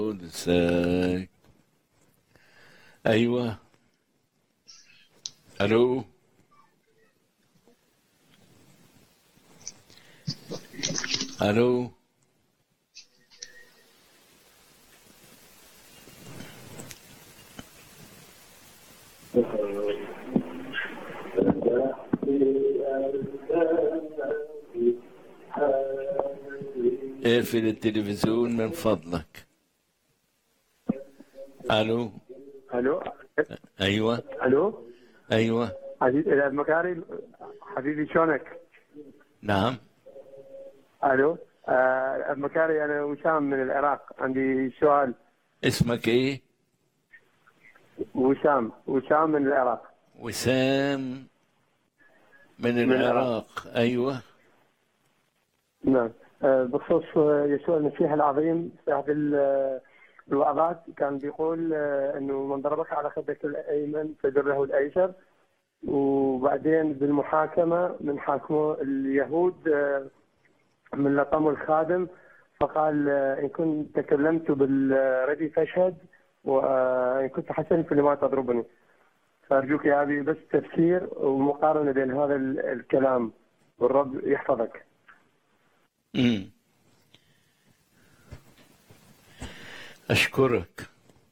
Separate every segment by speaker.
Speaker 1: قدسك ايوه الو الو اقفل التلفزيون من فضلك الو
Speaker 2: الو
Speaker 1: ايوه
Speaker 2: الو
Speaker 1: ايوه
Speaker 2: عزيز الى مكاري حبيبي شلونك؟
Speaker 1: نعم
Speaker 2: الو آه مكاري انا وسام من العراق عندي سؤال
Speaker 1: اسمك ايه
Speaker 2: وسام وسام من العراق
Speaker 1: وسام من العراق ايوه
Speaker 2: نعم آه بخصوص آه، يسوع المسيح العظيم في احد ال- الوعظات كان بيقول آه، انه من ضربك على خدك الايمن فدره الايسر وبعدين بالمحاكمه من حاكموا اليهود آه، من لطموا الخادم فقال آه، ان كنت تكلمت بالردي فاشهد وان كنت حسن فلما تضربني فارجوك يا ابي بس تفسير ومقارنه بين هذا ال- الكلام والرب يحفظك
Speaker 1: امم أشكرك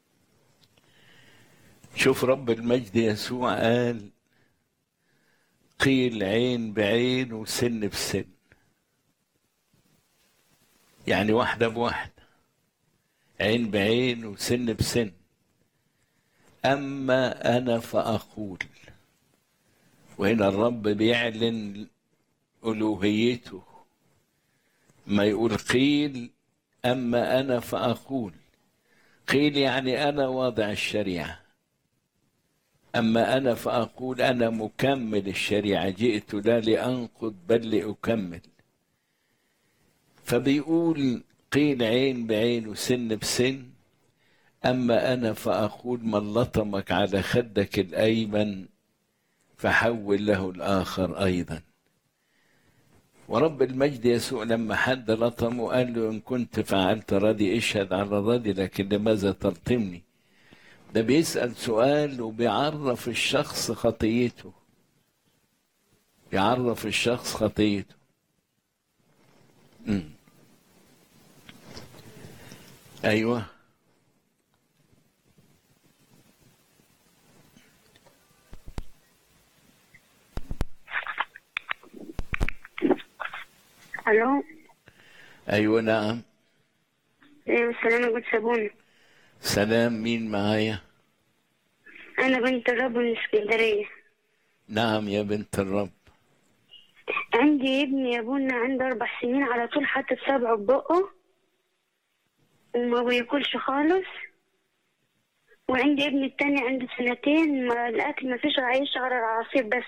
Speaker 1: شوف رب المجد يسوع قال قيل عين بعين وسن بسن يعني واحدة بواحدة عين بعين وسن بسن أما أنا فأقول وهنا الرب بيعلن ألوهيته ما يقول قيل أما أنا فأقول قيل يعني أنا واضع الشريعة أما أنا فأقول أنا مكمل الشريعة جئت لا لأنقض بل لأكمل فبيقول قيل عين بعين وسن بسن أما أنا فأقول من لطمك على خدك الأيمن فحول له الآخر أيضا ورب المجد يسوع لما حد لطمه قال له إن كنت فعلت ردي اشهد على ردي لكن لماذا تلطمني ده بيسأل سؤال وبيعرف الشخص خطيته بيعرف الشخص خطيته مم. أيوه
Speaker 3: الو
Speaker 1: أيوه نعم
Speaker 3: ايوه السلام عليكم سابونا
Speaker 1: سلام مين معايا
Speaker 3: انا بنت الرب من اسكندريه
Speaker 1: نعم يا بنت الرب
Speaker 3: عندي ابني يا ابونا عنده اربع سنين على طول حاطط صبعه ببقه وما بياكلش خالص وعندي ابني التاني عنده سنتين ما الاكل ما فيش عايش على العصير بس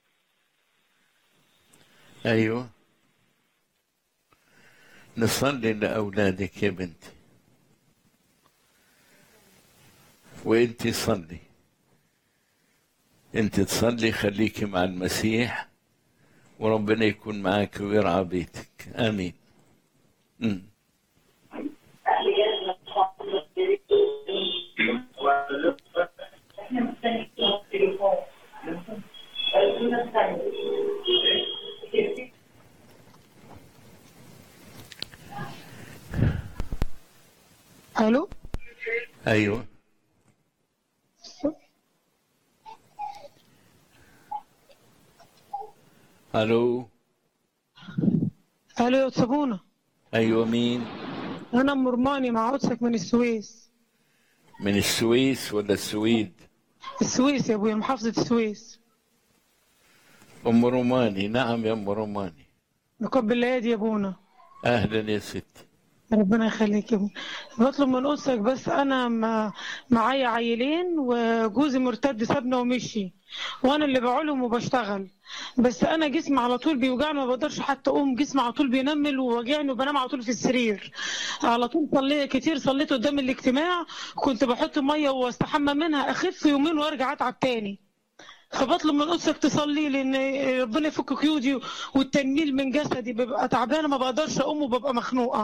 Speaker 1: أيوه نصلي لأولادك يا بنتي وانت صلي انت تصلي خليكي مع المسيح وربنا يكون معاك ويرعى بيتك امين مم.
Speaker 4: الو
Speaker 1: ايوه الو
Speaker 4: الو يا صابونه
Speaker 1: ايوه مين
Speaker 4: انا ام رماني مع عدسك من السويس
Speaker 1: من السويس ولا السويد
Speaker 4: السويس يا ابويا محافظه السويس
Speaker 1: ام روماني نعم يا ام روماني
Speaker 4: نقبل الايادي يا ابونا
Speaker 1: اهلا يا ستي
Speaker 4: ربنا يخليك يا ابونا بطلب من قدسك بس انا ما معايا عيلين وجوزي مرتد سابنا ومشي وانا اللي بعولهم وبشتغل بس انا جسمي على طول بيوجعني ما بقدرش حتى اقوم جسمي على طول بينمل وواجعني وبنام على طول في السرير على طول صليت كتير صليت قدام الاجتماع كنت بحط ميه واستحمى منها اخف يومين وارجع اتعب تاني فبطلب من قدسك تصلي لي ان ربنا يفك قيودي والتنميل من جسدي ببقى تعبانه ما بقدرش اقوم وببقى مخنوقه